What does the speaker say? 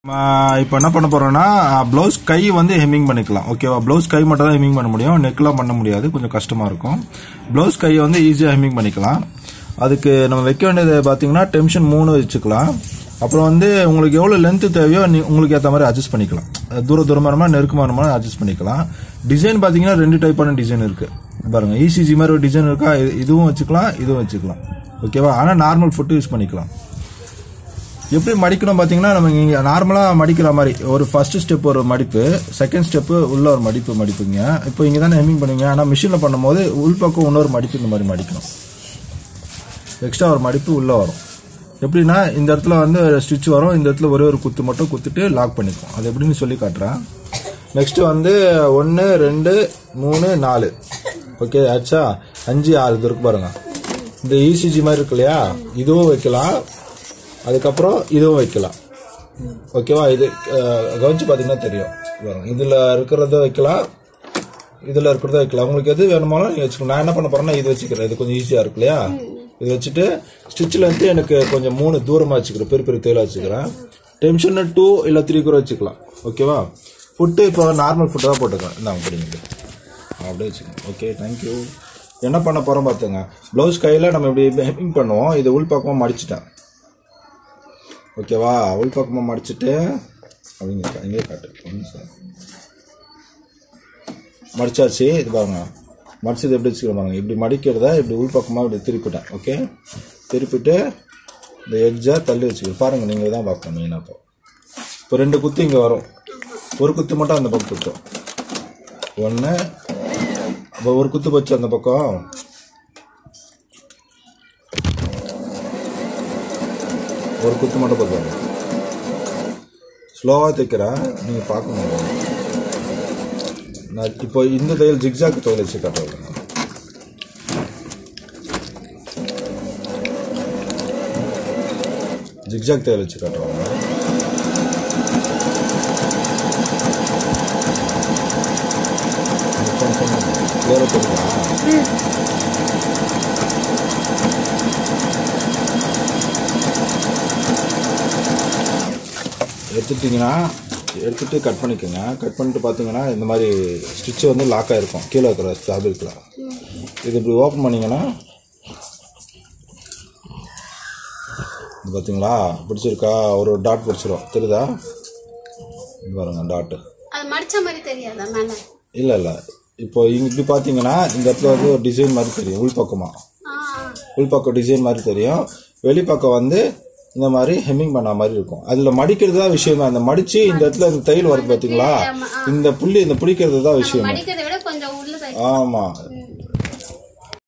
இப்போ என்ன பண்ண போறோம்னா ப்ளவுஸ் கை வந்து ஹெம்மிங் பண்ணிக்கலாம் ஓகேவா ப்ளவுஸ் கை மட்டும் தான் ஹெம்மிங் பண்ண முடியும் நெக்லாம் பண்ண முடியாது கொஞ்சம் கஷ்டமா இருக்கும் ப்ளவுஸ் கையை வந்து ஈஸியாக ஹெம்மிங் பண்ணிக்கலாம் அதுக்கு நம்ம வைக்க வேண்டியது பார்த்தீங்கன்னா டென்ஷன் மூணு வச்சுக்கலாம் அப்புறம் வந்து உங்களுக்கு எவ்வளோ லென்த்து தேவையோ நீ உங்களுக்கு ஏற்ற மாதிரி அட்ஜஸ்ட் பண்ணிக்கலாம் அஹ் தூர தூரமாக நெருக்கமாக அட்ஜஸ்ட் பண்ணிக்கலாம் டிசைன் பார்த்தீங்கன்னா ரெண்டு டைப்பான டிசைன் இருக்கு பாருங்க இசிஜி மாதிரி ஒரு டிசைன் இருக்கா இது- இதுவும் வச்சுக்கலாம் இதுவும் வச்சுக்கலாம் ஓகேவா ஆனால் நார்மல் ஃபுட்டு யூஸ் பண்ணிக்கலாம் எப்படி மடிக்கணும் பார்த்தீங்கன்னா நம்ம இங்கே நார்மலாக மடிக்கிற மாதிரி ஒரு ஃபர்ஸ்ட் ஸ்டெப் ஒரு மடிப்பு செகண்ட் ஸ்டெப்பு உள்ள ஒரு மடிப்பு மடிப்புங்க இப்போ இங்கே தானே ஹெம்மிங் பண்ணுவீங்க ஆனால் மிஷினில் பண்ணும்போது உள்பக்கம் இன்னொரு மடிப்பு இந்த மாதிரி மடிக்கணும் எக்ஸ்ட்ரா ஒரு மடிப்பு உள்ளே வரும் எப்படின்னா இந்த இடத்துல வந்து ஸ்டிச் வரும் இந்த இடத்துல ஒரே ஒரு குத்து மட்டும் குத்துட்டு லாக் பண்ணிக்கும் அது எப்படின்னு சொல்லி காட்டுறேன் நெக்ஸ்ட் வந்து ஒன்று ரெண்டு மூணு நாலு ஓகே ஆச்சா அஞ்சு ஆறு இது இருக்கு பாருங்க இந்த இசிஜி மாதிரி இருக்கு இல்லையா இதுவும் வைக்கலாம் அதுக்கப்புறம் இதுவும் வைக்கலாம் ஓகேவா இது அஹ், கவனிச்சு பார்த்தீங்கன்னா தெரியும் பாருங்க இதுல இருக்கிறத வைக்கலாம் இதுல இருக்கிறத வைக்கலாம் உங்களுக்கு எது வேணுமாலும் நீங்க வச்சுக்கலாம் நான் என்ன பண்ண போறேன்னா இது வச்சுக்கிறேன் இது கொஞ்சம் ஈஸியா இருக்கு இல்லையா இது வச்சுட்டு ஸ்டிச்சில் வந்து எனக்கு கொஞ்சம் மூணு தூரமா வச்சுக்கிறேன் பெரிய பெரிய தேயில வச்சுக்கிறேன் டென்ஷன் டூ இல்ல த்ரீ கூட வச்சுக்கலாம் ஓகேவா ஃபுட்டு இப்போ நார்மல் ஃபுட்டு தான் போட்டுக்கலாம் இந்தாங்க பிடிங்க அப்படியே வச்சுக்கோங்க ஓகே தேங்க்யூ என்ன பண்ண போறோம் பார்த்துங்க ப்ளவுஸ் கையில் நம்ம இப்படி ஹெப்பிங் பண்ணுவோம் இது உள் பக்கமாக மடிச்சிட்டேன் ஓகேவா உள் பக்கமாக மடிச்சிட்டு அப்படிங்க இங்கே காட்டு ஒரு நிமிஷம். மடிச்சாச்சு இது பாருங்க மடிச்சது எப்படி வச்சுக்கிறோம் பாருங்க இப்படி மடிக்கிறத இப்படி உள் பக்கமாக இப்படி திருப்பிட்டேன் ஓகே திருப்பிட்டு இந்த எட்ஜை தள்ளி வச்சுக்கிறோம் பாருங்க நீங்கள் தான் பார்க்கணும் மெயினாக இப்போ இப்போ ரெண்டு குத்து இங்கே வரும் ஒரு குத்து மட்டும் அந்த பக்கம் குத்தும் ஒன்று அப்போ ஒரு குத்து போச்சு அந்த பக்கம் ஒரு குத்து மட்டும் போதும் ஸ்லோவாக தைக்கிறேன் நீங்கள் பார்க்கணும் நான் இப்போ இந்த தையல் ஜிக்ஜாக் தையல் வச்சு காட்டுறேன் ஜிக்ஜாக் தையல் வச்சு காட்டுறேன் கிளியராக தெரியுதா எடுத்துட்டிங்கன்னா எடுத்துட்டு கட் பண்ணிக்கோங்க கட் பண்ணிட்டு பார்த்தீங்கன்னா இந்த மாதிரி ஸ்டிச்சு வந்து லாக் ஆகிருக்கும் கீழே இருக்கிற ஃபேப்ரிக்கில் இது இப்படி ஓப்பன் பண்ணீங்கன்னா இது பார்த்தீங்களா பிடிச்சிருக்கா ஒரு டாட் பிடிச்சிரும் தெரியுதா இது பாருங்க டாட்டு அது மடிச்ச மாதிரி தெரியாதா மேல இல்லை இல்லை இப்போ இங்க இப்படி பார்த்தீங்கன்னா இந்த இடத்துல வந்து ஒரு டிசைன் மாதிரி தெரியும் உள்பக்கமாக ஆ உள்பக்கம் டிசைன் மாதிரி தெரியும் வெளிப்பக்கம் வந்து இந்த மாதிரி ஹெம்மிங் பண்ண மாதிரி இருக்கும் அதுல மடிக்கிறது தான் விஷயமே அந்த மடிச்சு இந்த இடத்துல இந்த தையல் வருது பாத்தீங்களா இந்த புள்ளி இந்த பிடிக்கிறது தான் விஷயம் மடிக்கிறதை விட கொஞ்சம் உள்ள தை ஆமா